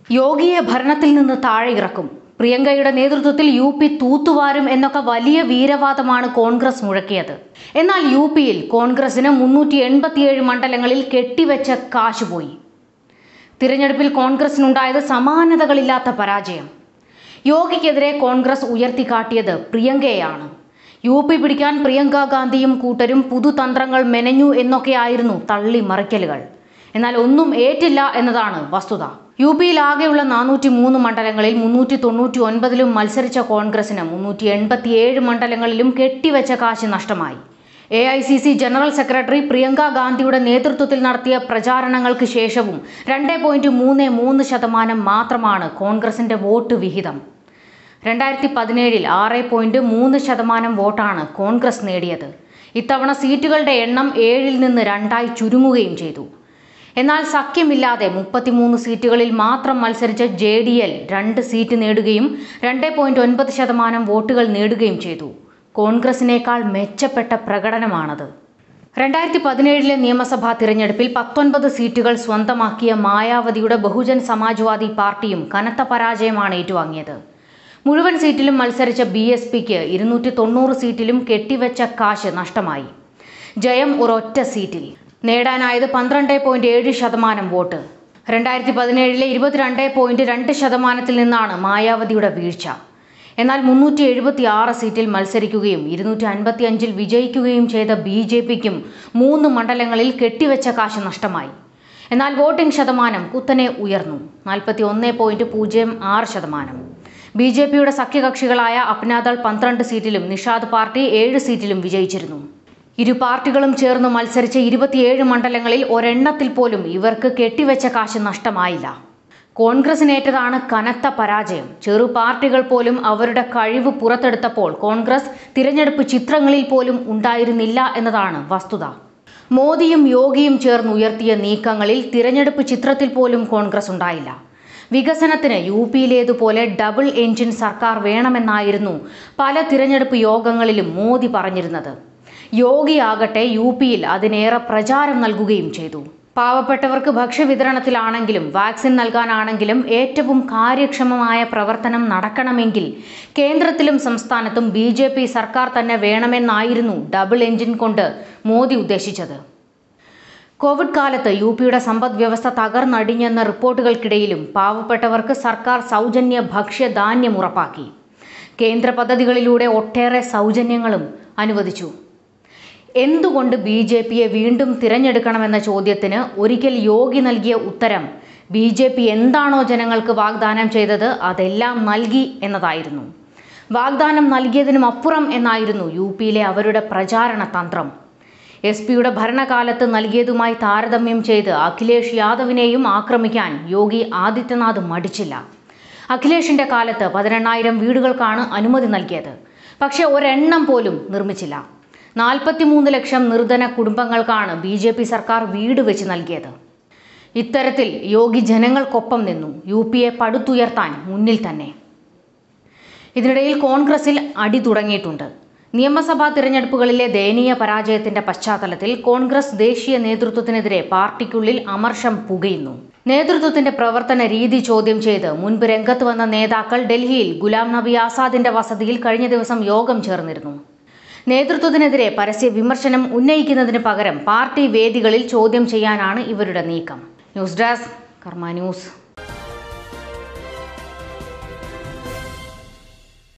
യോഗിയെ ഭരണത്തിൽ നിന്ന് താഴെ ഇറക്കും പ്രിയങ്കയുടെ നേതൃത്വത്തിൽ യു പി തൂത്തുവാരും എന്നൊക്കെ വലിയ വീരവാദമാണ് കോൺഗ്രസ് മുഴക്കിയത് എന്നാൽ യു പിയിൽ കോൺഗ്രസിന് മുന്നൂറ്റി എൺപത്തിയേഴ് മണ്ഡലങ്ങളിൽ കെട്ടിവെച്ച കാശ് പോയി തിരഞ്ഞെടുപ്പിൽ കോൺഗ്രസിനുണ്ടായത് സമാനതകളില്ലാത്ത പരാജയം യോഗിക്കെതിരെ കോൺഗ്രസ് ഉയർത്തിക്കാട്ടിയത് പ്രിയങ്കയെയാണ് യു പി പിടിക്കാൻ പ്രിയങ്ക ഗാന്ധിയും കൂട്ടരും പുതുതന്ത്രങ്ങൾ മെനഞ്ഞു എന്നൊക്കെയായിരുന്നു തള്ളി മറിക്കലുകൾ എന്നാൽ ഒന്നും ഏറ്റില്ല എന്നതാണ് വസ്തുത യു പിയിൽ ആകെയുള്ള നാനൂറ്റി മൂന്ന് മണ്ഡലങ്ങളിൽ മുന്നൂറ്റി തൊണ്ണൂറ്റി ഒൻപതിലും മത്സരിച്ച കോൺഗ്രസിന് മുന്നൂറ്റി എൺപത്തിയേഴ് മണ്ഡലങ്ങളിലും കെട്ടിവെച്ച കാശ് നഷ്ടമായി A I C C general secretary Priyanka ഗാന്ധിയുടെ നേതൃത്വത്തിൽ നടത്തിയ പ്രചാരണങ്ങൾക്ക് ശേഷവും രണ്ട് പോയിന്റ് മൂന്ന് മൂന്ന് ശതമാനം മാത്രമാണ് കോൺഗ്രസിന്റെ വോട്ട് വിഹിതം രണ്ടായിരത്തി പതിനേഴിൽ ആറ് പോയിന്റ് മൂന്ന് ശതമാനം വോട്ടാണ് കോൺഗ്രസ് നേടിയത് ഇത്തവണ സീറ്റുകളുടെ എണ്ണം ഏഴിൽ നിന്ന് രണ്ടായി ചുരുങ്ങുകയും ചെയ്തു എന്നാൽ സഖ്യമില്ലാതെ മുപ്പത്തിമൂന്ന് സീറ്റുകളിൽ മാത്രം മത്സരിച്ച ജെ ഡി എൽ രണ്ട് സീറ്റ് നേടുകയും രണ്ട് പോയിന്റ് ഒൻപത് ശതമാനം വോട്ടുകൾ നേടുകയും ചെയ്തു കോൺഗ്രസിനേക്കാൾ മെച്ചപ്പെട്ട പ്രകടനമാണത് രണ്ടായിരത്തി പതിനേഴിലെ നിയമസഭാ തിരഞ്ഞെടുപ്പിൽ പത്തൊൻപത് സീറ്റുകൾ സ്വന്തമാക്കിയ മായാവതിയുടെ ബഹുജൻ സമാജ്വാദി പാർട്ടിയും കനത്ത പരാജയമാണ് ഏറ്റുവാങ്ങിയത് മുഴുവൻ സീറ്റിലും മത്സരിച്ച ബി എസ് പിക്ക് ഇരുന്നൂറ്റി തൊണ്ണൂറ് സീറ്റിലും കെട്ടിവെച്ച കാശ് നഷ്ടമായി ജയം ഒരൊറ്റ സീറ്റിൽ നേടാനായത് പന്ത്രണ്ട് പോയിന്റ് ഏഴ് ശതമാനം വോട്ട് രണ്ടായിരത്തി പതിനേഴിലെ ഇരുപത്തിരണ്ട് പോയിന്റ് രണ്ട് ശതമാനത്തിൽ നിന്നാണ് മായാവതിയുടെ വീഴ്ച എന്നാൽ മുന്നൂറ്റി എഴുപത്തി ആറ് സീറ്റിൽ മത്സരിക്കുകയും ഇരുന്നൂറ്റി അൻപത്തി അഞ്ചിൽ വിജയിക്കുകയും ചെയ്ത ബി ജെ പിക്കും മൂന്ന് മണ്ഡലങ്ങളിൽ കെട്ടിവെച്ച കാശ് നഷ്ടമായി എന്നാൽ വോട്ടിംഗ് ശതമാനം കുത്തനെ ഉയർന്നു നാൽപ്പത്തി ഒന്ന് പോയിന്റ് പൂജ്യം ആറ് ശതമാനം ബി ജെ പിയുടെ സഖ്യകക്ഷികളായ അപ്നാദൾ പന്ത്രണ്ട് സീറ്റിലും നിഷാദ് പാർട്ടി ഏഴ് സീറ്റിലും വിജയിച്ചിരുന്നു ഇരു പാർട്ടികളും ചേർന്ന് മത്സരിച്ച ഇരുപത്തിയേഴ് മണ്ഡലങ്ങളിൽ ഒരെണ്ണത്തിൽ പോലും ഇവർക്ക് കെട്ടിവെച്ച കാശ് നഷ്ടമായില്ല കോൺഗ്രസിനേറ്റതാണ് കനത്ത പരാജയം ചെറു പാർട്ടികൾ പോലും അവരുടെ കഴിവ് പുറത്തെടുത്തപ്പോൾ കോൺഗ്രസ് തിരഞ്ഞെടുപ്പ് ചിത്രങ്ങളിൽ പോലും ഉണ്ടായിരുന്നില്ല എന്നതാണ് വസ്തുത മോദിയും യോഗിയും ചേർന്ന് ഉയർത്തിയ നീക്കങ്ങളിൽ തിരഞ്ഞെടുപ്പ് ചിത്രത്തിൽ പോലും കോൺഗ്രസ് ഉണ്ടായില്ല വികസനത്തിന് യു പിയിലേതുപോലെ ഡബിൾ എഞ്ചിൻ സർക്കാർ വേണമെന്നായിരുന്നു പല തിരഞ്ഞെടുപ്പ് യോഗങ്ങളിലും മോദി പറഞ്ഞിരുന്നത് യോഗിയാകട്ടെ യു പിയിൽ അതിനേറെ പ്രചാരം നൽകുകയും ചെയ്തു പാവപ്പെട്ടവർക്ക് ഭക്ഷ്യവിതരണത്തിലാണെങ്കിലും വാക്സിൻ നൽകാനാണെങ്കിലും ഏറ്റവും കാര്യക്ഷമമായ പ്രവർത്തനം നടക്കണമെങ്കിൽ കേന്ദ്രത്തിലും സംസ്ഥാനത്തും ബി ജെ പി സർക്കാർ തന്നെ വേണമെന്നായിരുന്നു ഡബിൾ എഞ്ചിൻ കൊണ്ട് മോദി ഉദ്ദേശിച്ചത് കോവിഡ് കാലത്ത് യു പിയുടെ സമ്പദ് വ്യവസ്ഥ തകർന്നടിഞ്ഞെന്ന റിപ്പോർട്ടുകൾക്കിടയിലും പാവപ്പെട്ടവർക്ക് സർക്കാർ സൗജന്യ ഭക്ഷ്യധാന്യം ഉറപ്പാക്കി കേന്ദ്ര പദ്ധതികളിലൂടെ ഒട്ടേറെ സൗജന്യങ്ങളും അനുവദിച്ചു എന്തുകൊണ്ട് ബി ജെ പിയെ വീണ്ടും തിരഞ്ഞെടുക്കണമെന്ന ചോദ്യത്തിന് ഒരിക്കൽ യോഗി നൽകിയ ഉത്തരം ബി ജെ പി എന്താണോ ജനങ്ങൾക്ക് വാഗ്ദാനം ചെയ്തത് അതെല്ലാം നൽകി എന്നതായിരുന്നു വാഗ്ദാനം നൽകിയതിനും അപ്പുറം എന്നായിരുന്നു യു പിയിലെ അവരുടെ പ്രചാരണ തന്ത്രം എസ് പിയുടെ ഭരണകാലത്ത് നൽകിയതുമായി താരതമ്യം ചെയ്ത് അഖിലേഷ് യാദവിനെയും ആക്രമിക്കാൻ യോഗി ആദിത്യനാഥ് മടിച്ചില്ല അഖിലേഷിന്റെ കാലത്ത് പതിനെണ്ണായിരം വീടുകൾക്കാണ് അനുമതി നൽകിയത് പക്ഷേ ഒരെണ്ണം പോലും നിർമ്മിച്ചില്ല നാൽപ്പത്തിമൂന്ന് ലക്ഷം നിർധന കുടുംബങ്ങൾക്കാണ് ബി ജെ പി സർക്കാർ വീട് വെച്ച് നൽകിയത് ഇത്തരത്തിൽ യോഗി ജനങ്ങൾക്കൊപ്പം നിന്നു യു പിയെ പടുത്തുയർത്താൻ മുന്നിൽ തന്നെ ഇതിനിടയിൽ കോൺഗ്രസിൽ അടി തുടങ്ങിയിട്ടുണ്ട് നിയമസഭാ തിരഞ്ഞെടുപ്പുകളിലെ ദയനീയ പരാജയത്തിന്റെ പശ്ചാത്തലത്തിൽ കോൺഗ്രസ് ദേശീയ നേതൃത്വത്തിനെതിരെ പാർട്ടിക്കുള്ളിൽ അമർഷം പുകയുന്നു നേതൃത്വത്തിന്റെ പ്രവർത്തന രീതി ചോദ്യം ചെയ്ത് മുൻപ് രംഗത്ത് വന്ന നേതാക്കൾ ഡൽഹിയിൽ ഗുലാം നബി ആസാദിന്റെ വസതിയിൽ കഴിഞ്ഞ ദിവസം യോഗം ചേർന്നിരുന്നു നേതൃത്വത്തിനെതിരെ പരസ്യ വിമർശനം ഉന്നയിക്കുന്നതിന് പകരം പാർട്ടി വേദികളിൽ ചോദ്യം ചെയ്യാനാണ് ഇവരുടെ നീക്കം ന്യൂസ് ഡെസ്ക് കർമ്മ ന്യൂസ്